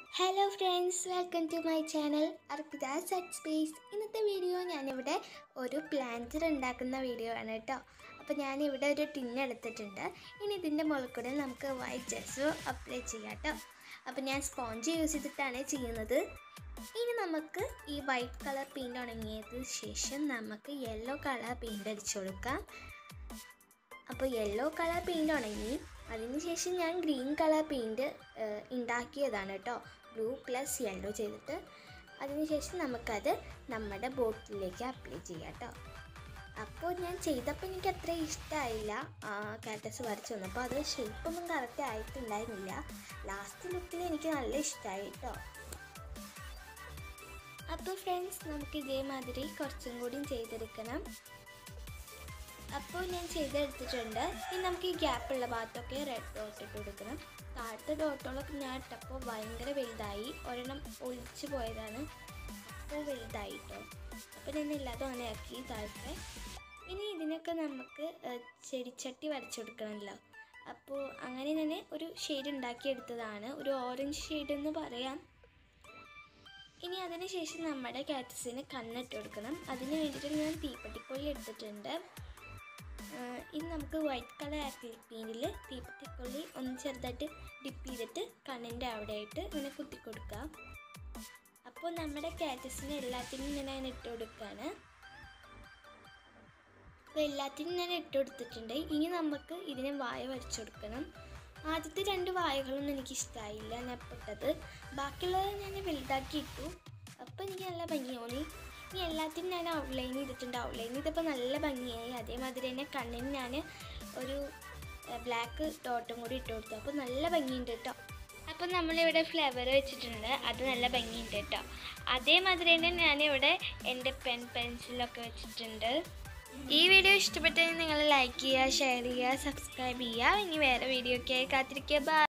hello friends welcome to my channel Arpitha set space ഇന്നത്തെ video ഞാനിവിടെ ഒരു പ്ലാന്റർ ഉണ്ടാക്കുന്ന വീഡിയോ ആണ് കേട്ടോ അപ്പോൾ ഞാനിവിടെ ഒരു ടിന്ന് എടുത്തിട്ടുണ്ട് ഇനി ഇതിൻ്റെ മുകളിൽ കൂടെ നമുക്ക് വൈറ്റ് ജെസ് അപ്ലൈ ചെയ്യാം കേട്ടോ അപ്പോൾ ഞാൻ സ്പോഞ്ച് യൂസ് ചെയ്തിട്ടാണ് ചെയ്യുന്നത് ഇനി നമുക്ക് ഈ വൈറ്റ് കളർ പെയിൻറ് ഉണങ്ങിയതിന് ശേഷം നമുക്ക് യെല്ലോ കളർ പെയിൻറ് അടിച്ചു കൊടുക്കാം അപ്പോൾ യെല്ലോ കളർ പെയിൻറ് ഉണങ്ങി അതിനുശേഷം ഞാൻ ഗ്രീൻ കളർ പെയിൻറ് ഉണ്ടാക്കിയതാണ് കേട്ടോ ബ്ലൂ പ്ലസ് യെല്ലോ ചെയ്തിട്ട് അതിനുശേഷം നമുക്കത് നമ്മുടെ ബോട്ടിലേക്ക് അപ്ലൈ ചെയ്യാം കേട്ടോ അപ്പോൾ ഞാൻ ചെയ്തപ്പോൾ എനിക്ക് അത്ര ഇഷ്ടമായില്ല കാറ്റസ് വരച്ചു വന്നപ്പോൾ അത് ഷേപ്പൊന്നും കറക്റ്റ് ആയിട്ടുണ്ടായിരുന്നില്ല ലാസ്റ്റ് ലുക്കിൽ എനിക്ക് നല്ല ഇഷ്ടമായി കേട്ടോ അപ്പോൾ ഫ്രണ്ട്സ് നമുക്ക് ഇതേമാതിരി കുറച്ചും കൂടിയും ചെയ്തെടുക്കണം അപ്പോൾ ഞാൻ ചെയ്തെടുത്തിട്ടുണ്ട് ഇനി നമുക്ക് ഈ ഗ്യാപ്പുള്ള ഭാഗത്തൊക്കെ റെഡ് ഡോട്ട് ഇട്ട് കൊടുക്കണം താഴത്തെ ഡോട്ടുകളൊക്കെ ഞാൻ ഇട്ടപ്പോൾ ഭയങ്കര വലുതായി ഒരെണ്ണം ഒളിച്ചു പോയതാണ് അപ്പോൾ വലുതായി കേട്ടോ അപ്പോൾ ഞാൻ എല്ലാതും അങ്ങനെ ആക്കി താഴത്തെ ഇനി ഇതിനൊക്കെ നമുക്ക് ഏഹ്, ചെടിച്ചട്ടി വരച്ചു കൊടുക്കണമല്ലോ അപ്പോൾ അങ്ങനെ ഞാൻ ഒരു ഷെയ്ഡ് ഉണ്ടാക്കിയെടുത്തതാണ് ഒരു ഓറഞ്ച് ഷെയ്ഡ് എന്ന് പറയാം ഇനി അതിന് ശേഷം നമ്മുടെ കാറ്റസിന് കണ്ണിട്ട് കൊടുക്കണം അതിന് വേണ്ടിയിട്ട് ഞാൻ തീപ്പെട്ടിക്കൊള്ളി എടുത്തിട്ടുണ്ട് ആഹ് ഇനി നമുക്ക് വൈറ്റ് കളർ ആക്രിലിക് പെയിൻറ്റിൽ തീപ്പെട്ടിക്കൊള്ളി ഒന്ന് ചെറുതായിട്ട് ഡിപ്പ് ചെയ്തിട്ട് കണ്ണിൻ്റെ അവിടെയായിട്ട് ഇങ്ങനെ കുത്തി കൊടുക്കാം അപ്പോൾ നമ്മുടെ കാറ്റസിന് എല്ലാത്തിനും ഞാൻ അങ്ങനെ ഇട്ട് കൊടുക്കുകയാണ് അപ്പോൾ എല്ലാത്തിനും ഞാൻ ഇട്ട് കൊടുത്തിട്ടുണ്ട് ഇനി നമുക്ക് ഇതിനെ വായ വരച്ചു കൊടുക്കണം ആദ്യത്തെ രണ്ട് വായകളൊന്നും എനിക്ക് ഇഷ്ടമായില്ല ഞാൻ ഇട്ടത് ബാക്കിയുള്ളത് ഞാൻ വലുതാക്കി ഇട്ടു അപ്പോൾ എനിക്ക് നല്ല ഭംഗി തോന്നി ഇനി എല്ലാത്തിനും ഞാൻ ഔട്ട്ലൈൻ ചെയ്തിട്ടുണ്ട് ഔട്ട്ലൈൻ ചെയ്തപ്പോൾ നല്ല ഭംഗിയായി അതേമാതിരി തന്നെ കണ്ണിന് ഞാൻ ഒരു ബ്ലാക്ക് ഡോട്ടും കൂടി ഇട്ട് കൊടുത്തു അപ്പോൾ നല്ല ഭംഗിയുണ്ട് കേട്ടോ അപ്പോൾ നമ്മളിവിടെ ഫ്ലവർ വെച്ചിട്ടുണ്ട് അത് നല്ല ഭംഗിയുണ്ട് കേട്ടോ അതേമാതിരി തന്നെ ഞാനിവിടെ എൻ്റെ പെൻ പെൻസിലൊക്കെ വെച്ചിട്ടുണ്ട് ഈ വീഡിയോ ഇഷ്ടപ്പെട്ടെങ്കിൽ നിങ്ങൾ ലൈക്ക് ചെയ്യുക ഷെയർ ചെയ്യുക സബ്സ്ക്രൈബ് ചെയ്യുക ഇനി വേറെ വീഡിയോ ഒക്കെ ആയി കാത്തിരിക്കുക ബൈ